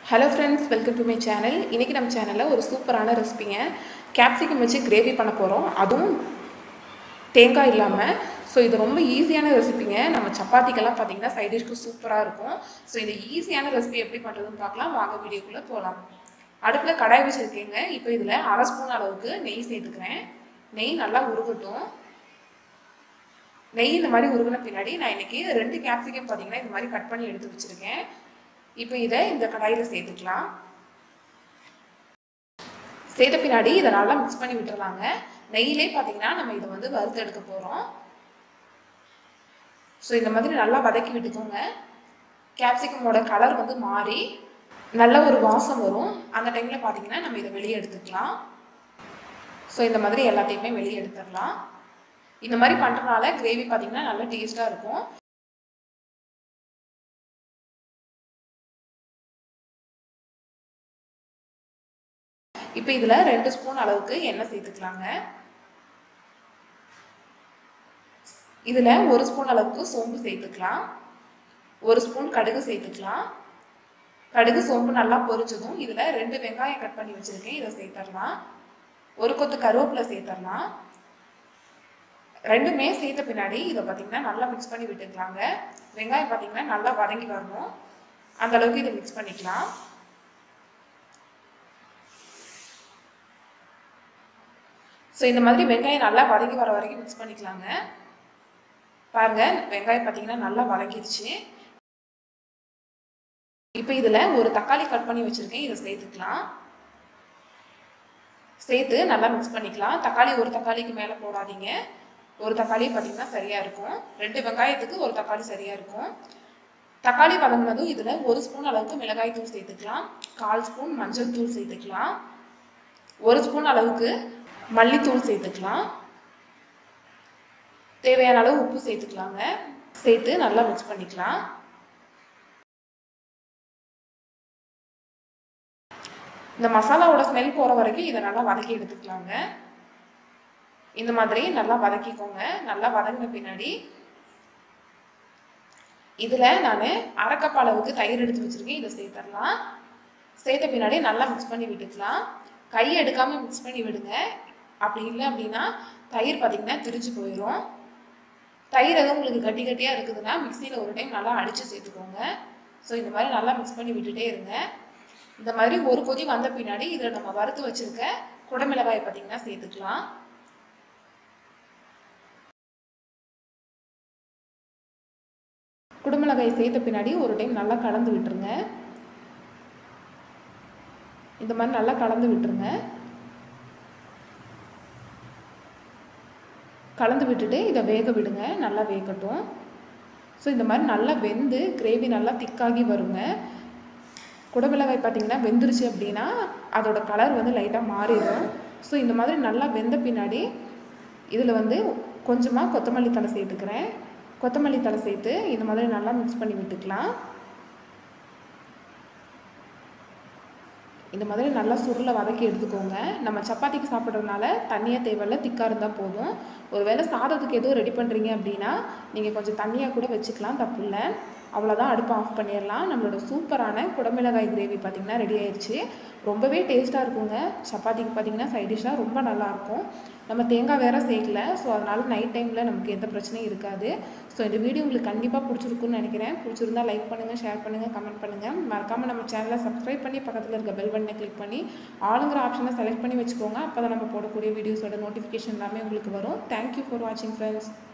hello friends welcome to my channel இன்றைக்கி நம்ம சேனலில் ஒரு சூப்பரான ரெசிபிங்க கேப்சிகம் வச்சு கிரேவி பண்ண போகிறோம் அதுவும் தேங்காய் இல்லாமல் ஸோ இது ரொம்ப ஈஸியான ரெசிபிங்க நம்ம சப்பாத்திக்கெல்லாம் பார்த்தீங்கன்னா சைட் டிஷ்க்கு சூப்பராக இருக்கும் ஸோ இந்த ஈஸியான ரெசிபி எப்படி பண்ணுறதுன்னு பார்க்கலாம் வாங்க வீடியோக்குள்ளே போகலாம் அடுப்பில் கடாய் வச்சுருக்கேங்க இப்போ இதில் அரை ஸ்பூன் அளவுக்கு நெய் சேர்த்துக்கிறேன் நெய் நல்லா உருகட்டும் நெய் இந்த மாதிரி உருகின பின்னாடி நான் இன்னைக்கு ரெண்டு கேப்சிகம் பார்த்தீங்கன்னா இந்த மாதிரி கட் பண்ணி எடுத்து வச்சுருக்கேன் இப்போ இதை இந்த கடாயில் சேர்த்துக்கலாம் சேர்த்த பின்னாடி இதை நல்லா மிக்ஸ் பண்ணி விட்டுறலாங்க நெய்யிலே பார்த்தீங்கன்னா நம்ம இதை வந்து வறுத்து எடுக்க போகிறோம் ஸோ இந்த மாதிரி நல்லா வதக்கி விட்டுக்கோங்க கேப்சிகமோட கலர் வந்து மாறி நல்ல ஒரு வாசம் வரும் அந்த டைமில் பார்த்தீங்கன்னா நம்ம இதை வெளியே எடுத்துக்கலாம் ஸோ இந்த மாதிரி எல்லாத்தையுமே வெளியே எடுத்துடலாம் இந்த மாதிரி பண்ணுறதுனால கிரேவி பார்த்தீங்கன்னா நல்லா டேஸ்ட்டாக இருக்கும் இப்போ இதில் ரெண்டு ஸ்பூன் அளவுக்கு எண்ணெய் சேர்த்துக்கலாங்க இதில் ஒரு ஸ்பூன் அளவுக்கு சோம்பு சேர்த்துக்கலாம் ஒரு ஸ்பூன் கடுகு சேர்த்துக்கலாம் கடுகு சோம்பு நல்லா பொரிச்சதும் இதில் ரெண்டு வெங்காயம் கட் பண்ணி வச்சுருக்கேன் இதை சேர்த்துடலாம் ஒரு கொத்து கருவேப்பிலை சேர்த்துடலாம் ரெண்டுமே சேர்த்த பின்னாடி இதை பார்த்தீங்கன்னா நல்லா மிக்ஸ் பண்ணி விட்டுக்கலாங்க வெங்காயம் பார்த்தீங்கன்னா நல்லா வதங்கி வரணும் அந்த அளவுக்கு இதை மிக்ஸ் பண்ணிக்கலாம் ஸோ இந்த மாதிரி வெங்காயம் நல்லா வதங்கி வர வரைக்கும் மிக்ஸ் பண்ணிக்கலாங்க பாருங்க வெங்காயம் பார்த்தீங்கன்னா நல்லா வதங்கிடுச்சு இப்போ இதில் ஒரு தக்காளி கட் பண்ணி வச்சுருக்கேன் இதை சேர்த்துக்கலாம் சேர்த்து நல்லா மிக்ஸ் பண்ணிக்கலாம் தக்காளி ஒரு தக்காளிக்கு மேலே போடாதீங்க ஒரு தக்காளி பார்த்தீங்கன்னா சரியாக இருக்கும் ரெண்டு வெங்காயத்துக்கு ஒரு தக்காளி சரியாக இருக்கும் தக்காளி வதங்கினதும் இதில் ஒரு ஸ்பூன் அளவுக்கு மிளகாய் தூள் சேர்த்துக்கலாம் கால் ஸ்பூன் மஞ்சள் தூள் சேர்த்துக்கலாம் ஒரு ஸ்பூன் அளவுக்கு மல்லித்தூள் சேர்த்துக்கலாம் தேவையான அளவு உப்பு சேர்த்துக்கலாங்க சேர்த்து நல்லா மிக்ஸ் பண்ணிக்கலாம் இந்த மசாலாவோட ஸ்மெல் போகிற வரைக்கும் இதை நல்லா வதக்கி எடுத்துக்கலாங்க இந்த மாதிரி நல்லா வதக்கிக்கோங்க நல்லா வதங்கின பின்னாடி இதில் நான் அரைக்கப் அளவுக்கு தயிர் எடுத்து வச்சுருக்கேன் இதை சேர்த்துடலாம் சேர்த்த பின்னாடி நல்லா மிக்ஸ் பண்ணி விட்டுக்கலாம் கை எடுக்காமல் மிக்ஸ் பண்ணி விடுங்க அப்படி இல்லை அப்படின்னா தயிர் பார்த்திங்கன்னா திரிஞ்சு போயிடும் தயிர் எதுவும் உங்களுக்கு கட்டி கட்டியாக இருக்குதுன்னா மிக்சியில் ஒரு டைம் நல்லா அடித்து சேர்த்துக்கோங்க ஸோ இந்த மாதிரி நல்லா மிக்ஸ் பண்ணி விட்டுட்டே இருங்க இந்த மாதிரி ஒரு கொதி வந்த பின்னாடி இதில் நம்ம வறுத்து வச்சுருக்க குடமிளகாயை பார்த்திங்கன்னா சேர்த்துக்கலாம் குடமிளகாய் சேர்த்த பின்னாடி ஒரு டைம் நல்லா கலந்து விட்டுருங்க இந்த மாதிரி நல்லா கலந்து விட்டுருங்க கலந்து விட்டுட்டு இதை வேக விடுங்க நல்லா வேகட்டும் ஸோ இந்த மாதிரி நல்லா வெந்து கிரேவி நல்லா திக்காகி வருங்க குடமிளகாய் பார்த்திங்கன்னா வெந்துருச்சு அப்படின்னா அதோட கலர் வந்து லைட்டாக மாறிடும் ஸோ இந்த மாதிரி நல்லா வெந்த பின்னாடி இதில் வந்து கொஞ்சமாக கொத்தமல்லி தலை சேர்த்துக்கிறேன் கொத்தமல்லி தலை சேர்த்து இந்த மாதிரி நல்லா மிக்ஸ் பண்ணி விட்டுக்கலாம் இந்த மாதிரி நல்லா சுருளை வதக்கி எடுத்துக்கோங்க நம்ம சப்பாத்திக்கு சாப்பிட்றதுனால தண்ணியாக தேவையில்ல திக்காக இருந்தால் போதும் ஒருவேளை சாதத்துக்கு எதுவும் ரெடி பண்ணுறீங்க அப்படின்னா நீங்கள் கொஞ்சம் தண்ணியாக கூட வச்சுக்கலாம் தப்பு இல்லை அவ்வளோதான் அடுப்பை ஆஃப் பண்ணிடலாம் நம்மளோட சூப்பரான குடமிளகாய் கிரேவி பார்த்திங்கன்னா ரெடி ஆயிடுச்சு ரொம்பவே டேஸ்ட்டாக இருக்குங்க சப்பாத்திக்கு பார்த்திங்கன்னா சைட் டிஷ்ஷாக ரொம்ப நல்லாயிருக்கும் நம்ம தேங்காய் வேறு சேர்க்கல ஸோ அதனால் நைட் டைமில் நமக்கு எந்த பிரச்சனையும் இருக்காது ஸோ இந்த வீடியோ உங்களுக்கு கண்டிப்பாக பிடிச்சிருக்குன்னு நினைக்கிறேன் பிடிச்சிருந்தா லைக் பண்ணுங்கள் ஷேர் பண்ணுங்கள் கமெண்ட் பண்ணுங்கள் மறக்காமல் நம்ம சேனலை சப்ஸ்கிரைப் பண்ணி பக்கத்தில் இருக்க பெல் பட்டனை கிளிக் பண்ணி ஆளுங்கிற ஆப்ஷனை செலக்ட் பண்ணி வச்சுக்கோங்க அப்போ தான் நம்ம போடக்கூடிய வீடியோஸோட நோட்டிஃபிகேஷன் எல்லாமே உங்களுக்கு வரும் தேங்க்யூ ஃபார் வாட்சிங் ஃப்ரெண்ட்ஸ்